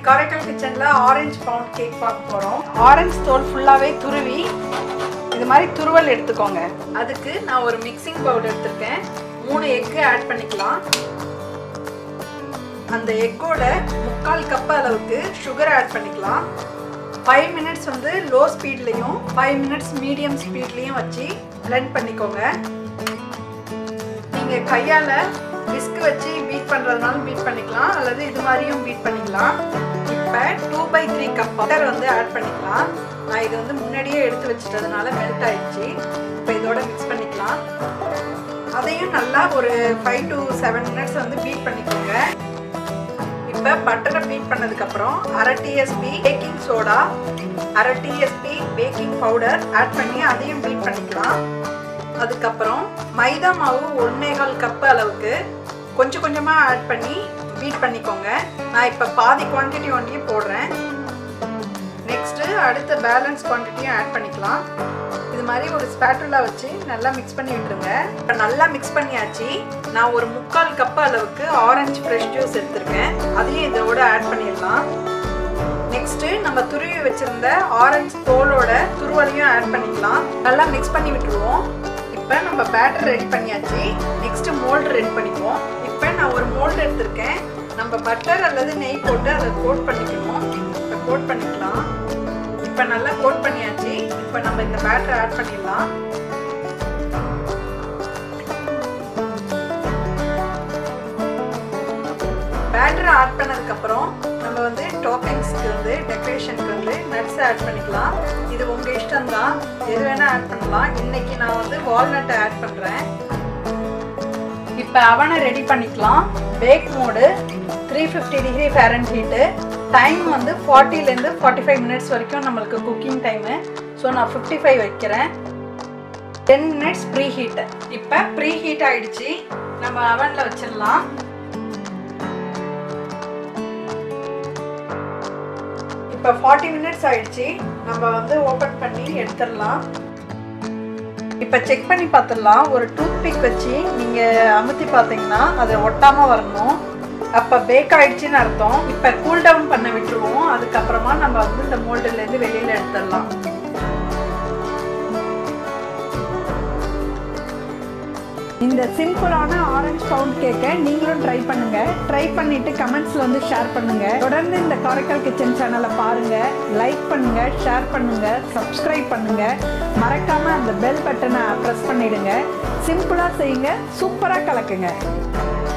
காரைக்கால் கிச்சனில் orange bound cake பார்க்க போகிறோம் ஆரஞ்சு தோல் ஃபுல்லாகவே துருவி இது மாதிரி துருவல் எடுத்துக்கோங்க அதுக்கு நான் ஒரு மிக்சிங் பவுல் எடுத்திருக்கேன் மூணு எக்கு ஆட் பண்ணிக்கலாம் அந்த எக்கோட முக்கால் கப் அளவுக்கு சுகர் ஆட் பண்ணிக்கலாம் ஃபைவ் மினிட்ஸ் வந்து லோ ஸ்பீட்லேயும் ஃபைவ் மினிட்ஸ் மீடியம் ஸ்பீட்லேயும் வச்சு பிளெண்ட் பண்ணிக்கோங்க நீங்கள் கையால் விஸ்க் வச்சு பீட் பண்ணுறதுனாலும் பீட் பண்ணிக்கலாம் அல்லது இது மாதிரியும் பீட் பண்ணிக்கலாம் இப்போ two by three cup butter வந்து ஆட் பண்ணிக்கலாம் நான் இது வந்து முன்னாடியே எடுத்து வச்சிட்டதுனால மெல்ட் ஆயிடுச்சு இப்போ இதோட மிக்ஸ் பண்ணிக்கலாம் அதையும் நல்லா ஒரு ஃபைவ் டு செவன் மினிட்ஸ் வந்து பீட் பண்ணிக்கோங்க இப்போ பட்டரை பீட் பண்ணதுக்கப்புறம் அரை டிஎஸ்பி பேக்கிங் சோடா அரை டிஎஸ்பி பேக்கிங் பவுடர் ஆட் பண்ணி அதையும் பீட் பண்ணிக்கலாம் அதுக்கப்புறம் மைதா மாவு ஒன்னேகால் கப்பு அளவுக்கு கொஞ்சம் கொஞ்சமாக ஆட் பண்ணி பீட் பண்ணிக்கோங்க நான் இப்போ பாதி குவான்டிட்டி ஒன்றையே போடுறேன் நெக்ஸ்ட்டு அடுத்த பேலன்ஸ் குவான்டிட்டியும் ஆட் பண்ணிக்கலாம் இது மாதிரி ஒரு ஸ்பேட்டுலா வச்சு நல்லா மிக்ஸ் பண்ணி விட்டுருங்க இப்போ நல்லா மிக்ஸ் பண்ணியாச்சு நான் ஒரு முக்கால் கப் அளவுக்கு ஆரஞ்சு ஃப்ரெஷ் ஜூஸ் எடுத்திருக்கேன் அதையும் இதோட ஆட் பண்ணிடலாம் நெக்ஸ்ட்டு நம்ம துருவி வச்சிருந்த ஆரஞ்சு தோலோட துருவலையும் ஆட் பண்ணிக்கலாம் நல்லா மிக்ஸ் பண்ணி விட்டுருவோம் இப்போ நம்ம பேட்டர் ரெடி பண்ணியாச்சு நெக்ஸ்ட்டு மோல்டு ரெடி பண்ணிக்குவோம் இப்போ நான் ஒரு மோல்டு எடுத்திருக்கேன் நம்ம பட்டர் அல்லது நெய் போட்டு அதை கோட் பண்ணிக்கணும் இப்போ கோட் பண்ணிக்கலாம் இப்போ நல்லா கோட் பண்ணியாச்சு இப்போ நம்ம இந்த பேட்டரை ஆட் பண்ணிடலாம் பேட்டரை ஆட் பண்ணதுக்கப்புறம் நம்ம வந்து டாப்பிங்ஸ்க்கு வந்து டெக்கரேஷனுக்கு வந்து நட்ஸ் ஆட் பண்ணிக்கலாம் இது உங்கள் இஷ்டம் தான் எது வேணால் ஆட் பண்ணலாம் இன்னைக்கு நான் வந்து வால்நட்டை ஆட் பண்ணுறேன் இப்போ அவனை ரெடி பண்ணிக்கலாம் bake mode three fifty degree fahrenheit heat time வந்து ஃபார்ட்டிலேருந்து ஃபார்ட்டி ஃபைவ் மினிட்ஸ் வரைக்கும் நம்மளுக்கு குக்கிங் டைமு ஸோ நான் ஃபிஃப்டி ஃபைவ் வைக்கிறேன் டென் மினிட்ஸ் ப்ரீ ஹீட்டு இப்போ ப்ரீ ஹீட் ஆயிடுச்சு நம்ம அவனில் வச்சிடலாம் இப்போ ஃபார்ட்டி மினிட்ஸ் ஆயிடுச்சு நம்ம வந்து ஓப்பன் பண்ணி எடுத்துடலாம் இப்போ செக் பண்ணி பார்த்துடலாம் ஒரு டூத் பிக் வச்சு நீங்கள் அமுத்தி பார்த்தீங்கன்னா அது ஒட்டாமல் வரணும் அப்போ பேக் ஆயிடுச்சுன்னு அர்த்தம் இப்போ கூல் டவுன் பண்ண விட்டுருவோம் அதுக்கப்புறமா நம்ம வந்து இந்த மோல்டுலேருந்து வெளியில் எடுத்துடலாம் இந்த சிம்பிளான ஆரஞ்சு பவுண்ட் கேக்கை நீங்களும் ட்ரை பண்ணுங்க ட்ரை பண்ணிட்டு கமெண்ட்ஸ்ல வந்து ஷேர் பண்ணுங்க தொடர்ந்து இந்த காரைக்கால் கிச்சன் சேனலை பாருங்க லைக் பண்ணுங்க ஷேர் பண்ணுங்க சப்ஸ்கிரைப் பண்ணுங்க மறக்காம அந்த பெல் பட்டனை ப்ரெஸ் பண்ணிடுங்க சிம்பிளா செய்யுங்க சூப்பரா கலக்குங்க